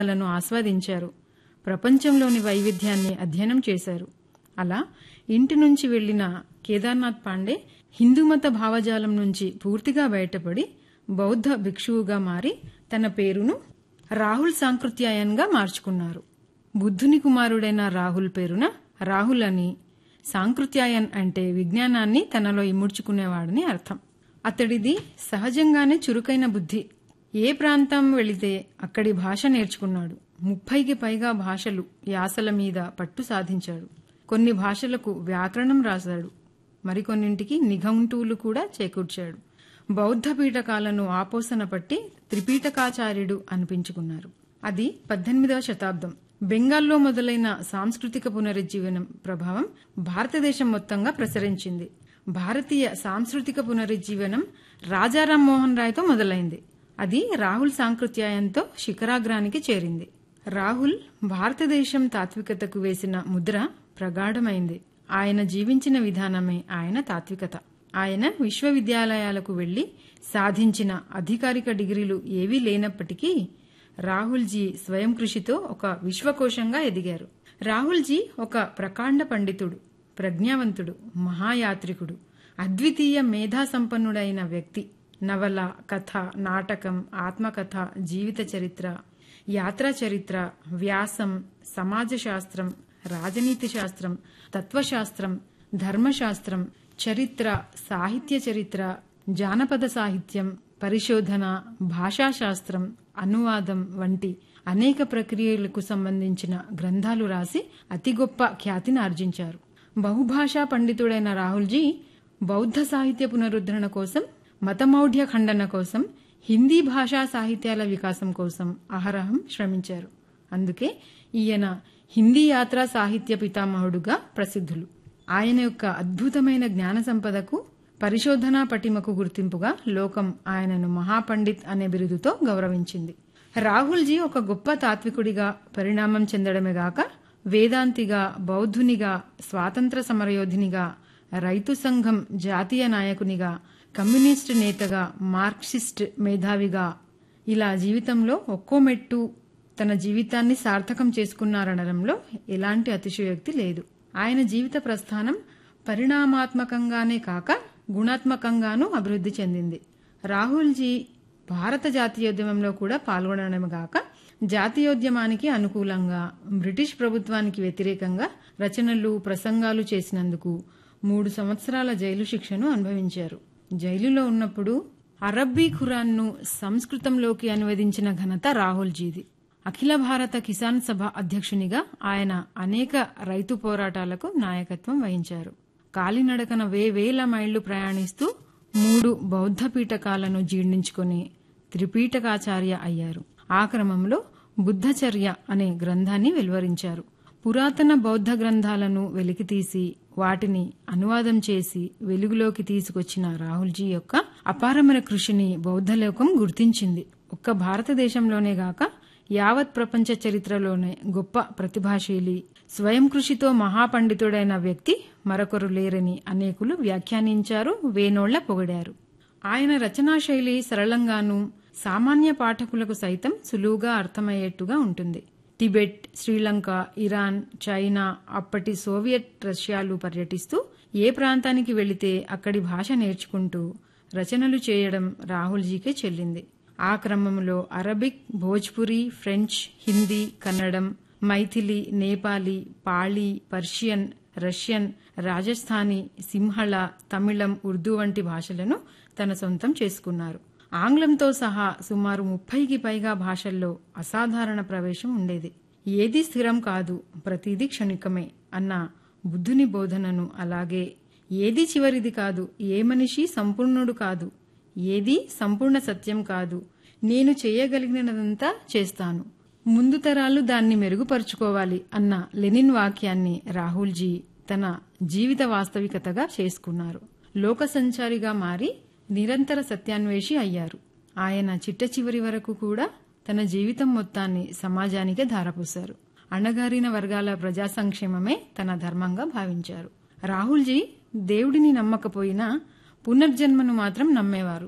లను ఆస్వాదించారు ప్రపంచంలోని వైవిధ్యాన్ని అధ్యయనం చేశారు అలా ఇంటి నుంచి వెళ్లిన కేదార్నాథ్ పాండే హిందూమత భావజాలం నుంచి పూర్తిగా బయటపడి బౌద్ధ భిక్షువుగా మారి తన పేరును రాహుల్ సాంకృత్యాయన్గా మార్చుకున్నారు బుద్ధుని కుమారుడైన రాహుల్ పేరున రాహుల్ అని సాంకృత్యాయన్ అంటే విజ్ఞానాన్ని తనలో ఇముడ్చుకునేవాడని అర్థం అతడిది సహజంగానే చురుకైన బుద్ధి ఏ ప్రాంతం వెళితే అక్కడి భాష నేర్చుకున్నాడు ముప్పైకి పైగా భాషలు యాసల మీద పట్టు సాధించాడు కొన్ని భాషలకు వ్యాకరణం రాశాడు మరికొన్నింటికి నిఘంటువులు కూడా చేకూర్చాడు బౌద్ధ పీఠకాలను ఆపోసన పట్టి త్రిపీఠకాచార్యుడు అనిపించుకున్నారు అది పద్దెనిమిదవ శతాబ్దం బెంగాల్లో మొదలైన సాంస్కృతిక పునరుజ్జీవనం ప్రభావం భారతదేశం మొత్తంగా ప్రసరించింది భారతీయ సాంస్కృతిక పునరుజ్జీవనం రాజారాం మోహన్ రాయ్తో మొదలైంది అది రాహుల్ సాంకృత్యాయంతో శిఖరాగ్రానికి చేరింది రాహుల్ భారతదేశం తాత్వికతకు వేసిన ముద్ర ప్రగాఢమైంది ఆయన జీవించిన విధానమే ఆయన తాత్వికత ఆయన విశ్వవిద్యాలయాలకు వెళ్లి సాధించిన అధికారిక డిగ్రీలు ఏవీ లేనప్పటికీ రాహుల్జీ స్వయం కృషితో ఒక విశ్వకోశంగా ఎదిగారు రాహుల్జీ ఒక ప్రకాండ పండితుడు ప్రజ్ఞావంతుడు మహాయాత్రికుడు అద్వితీయ మేధా సంపన్నుడైన వ్యక్తి నవల కథ నాటకం ఆత్మకథ జీవిత చరిత్ర యాత్రా చరిత్ర వ్యాసం సమాజ శాస్త్రం రాజనీతి శాస్త్రం తత్వశాస్త్రం ధర్మశాస్త్రం చరిత్ర సాహిత్య చరిత్ర జానపద సాహిత్యం పరిశోధన భాషాశాస్త్రం అనువాదం వంటి అనేక ప్రక్రియలకు సంబంధించిన గ్రంథాలు రాసి అతి గొప్ప ఖ్యాతిని ఆర్జించారు బహుభాషా పండితుడైన రాహుల్జీ బౌద్ధ సాహిత్య పునరుద్ధరణ కోసం మతమౌఢ్య ఖండన కోసం హిందీ భాషా సాహిత్యాల వికాసం కోసం అహరహం శ్రమించారు అందుకే ఈయన హిందీ యాత్రా సాహిత్య పితామహుడుగా ప్రసిద్ధులు ఆయన యొక్క అద్భుతమైన జ్ఞాన సంపదకు పరిశోధనా పటిమకు గుర్తింపుగా లోకం ఆయనను మహాపండిత్ అనే బిరుదుతో గౌరవించింది రాహుల్జీ ఒక గొప్ప తాత్వికుడిగా పరిణామం చెందడమే గాక వేదాంతిగా బౌద్ధునిగా స్వాతంత్ర సమరయోధినిగా రైతు సంఘం జాతీయ నాయకునిగా కమ్యూనిస్టు నేతగా మార్క్సిస్ట్ మేధావిగా ఇలా జీవితంలో ఒక్కో మెట్టు తన జీవితాన్ని సార్థకం చేసుకున్నారనడంలో ఎలాంటి అతిశయోక్తి లేదు ఆయన జీవిత ప్రస్థానం పరిణామాత్మకంగానే కాక గుణాత్మకంగానూ అభివృద్ధి చెందింది రాహుల్జీ భారత జాతీయోద్యమంలో కూడా పాల్గొనడమే గాక జాతీయోద్యమానికి అనుకూలంగా బ్రిటిష్ ప్రభుత్వానికి వ్యతిరేకంగా రచనలు ప్రసంగాలు చేసినందుకు మూడు సంవత్సరాల జైలు శిక్షను అనుభవించారు జైలులో ఉన్నప్పుడు అరబ్బీ ఖురాన్ను సంస్కృతంలోకి అనువదించిన ఘనత రాహుల్జీది అఖిల భారత కిసాన్ సభ అధ్యక్షునిగా ఆయన అనేక రైతు పోరాటాలకు నాయకత్వం వహించారు కాలినడకన వేవేల మైళ్లు ప్రయాణిస్తూ మూడు బౌద్ధ పీఠకాలను జీర్ణించుకుని త్రిపీఠకాచార్య అయ్యారు ఆ క్రమంలో బుద్ధచర్య అనే గ్రంథాన్ని వెలువరించారు పురాతన బౌద్ధ గ్రంథాలను వెలికితీసి వాటిని అనువాదం చేసి వెలుగులోకి తీసుకొచ్చిన రాహుల్జీ యొక్క అపారమైన కృషిని బౌద్ధలోకం గుర్తించింది ఒక్క భారతదేశంలోనే గాక యావత్ ప్రపంచ చరిత్రలోనే గొప్ప ప్రతిభాశీలి స్వయం కృషితో మహాపండితుడైన వ్యక్తి మరొకరు లేరని అనేకులు వ్యాఖ్యానించారు వేనోళ్ల పొగిడారు ఆయన రచనా శైలి సరళంగానూ సామాన్య పాఠకులకు సైతం సులువుగా అర్థమయ్యేట్టుగా ఉంటుంది టిబెట్ శ్రీలంక ఇరాన్ చైనా అప్పటి సోవియట్ రష్యాలు పర్యటిస్తూ ఏ ప్రాంతానికి వెళితే అక్కడి భాష నేర్చుకుంటూ రచనలు చేయడం రాహుల్జీకే చెల్లింది ఆ క్రమంలో అరబిక్ భోజ్పురి ఫ్రెంచ్ హిందీ కన్నడం మైథిలి నేపాలీ పాళీ పర్షియన్ రష్యన్ రాజస్థానీ సింహళ తమిళం ఉర్దూ వంటి భాషలను తన సొంతం చేసుకున్నారు ఆంగ్లంతో సహా సుమారు ముప్పైకి పైగా భాషల్లో అసాధారణ ప్రవేశం ఉండేది ఏదీ స్థిరం కాదు ప్రతిదీ క్షణికమే అన్న బుద్ధుని బోధనను అలాగే ఏది చివరిది కాదు ఏ మనిషి సంపూర్ణుడు కాదు ఏది సంపూర్ణ సత్యం కాదు నేను చేయగలిగినదంతా చేస్తాను ముందు తరాలు దాన్ని మెరుగుపరుచుకోవాలి అన్న లెనిన్ వాక్యాన్ని రాహుల్జీ తన జీవిత వాస్తవికతగా చేసుకున్నారు లోక సంచారిగా మారి నిరంతర సత్యాన్వేషి అయ్యారు ఆయన చిట్ట చివరి వరకు కూడా తన జీవితం మొత్తాన్ని సమాజానికే ధారపోశారు అణగారిన వర్గాల ప్రజా సంక్షేమమే తన ధర్మంగా భావించారు రాహుల్జీ దేవుడిని నమ్మకపోయినా పునర్జన్మను మాత్రం నమ్మేవారు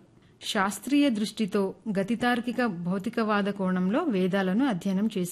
శాస్త్రీయ దృష్టితో గతితార్కిక భౌతికవాద కోణంలో వేదాలను అధ్యయనం చేశారు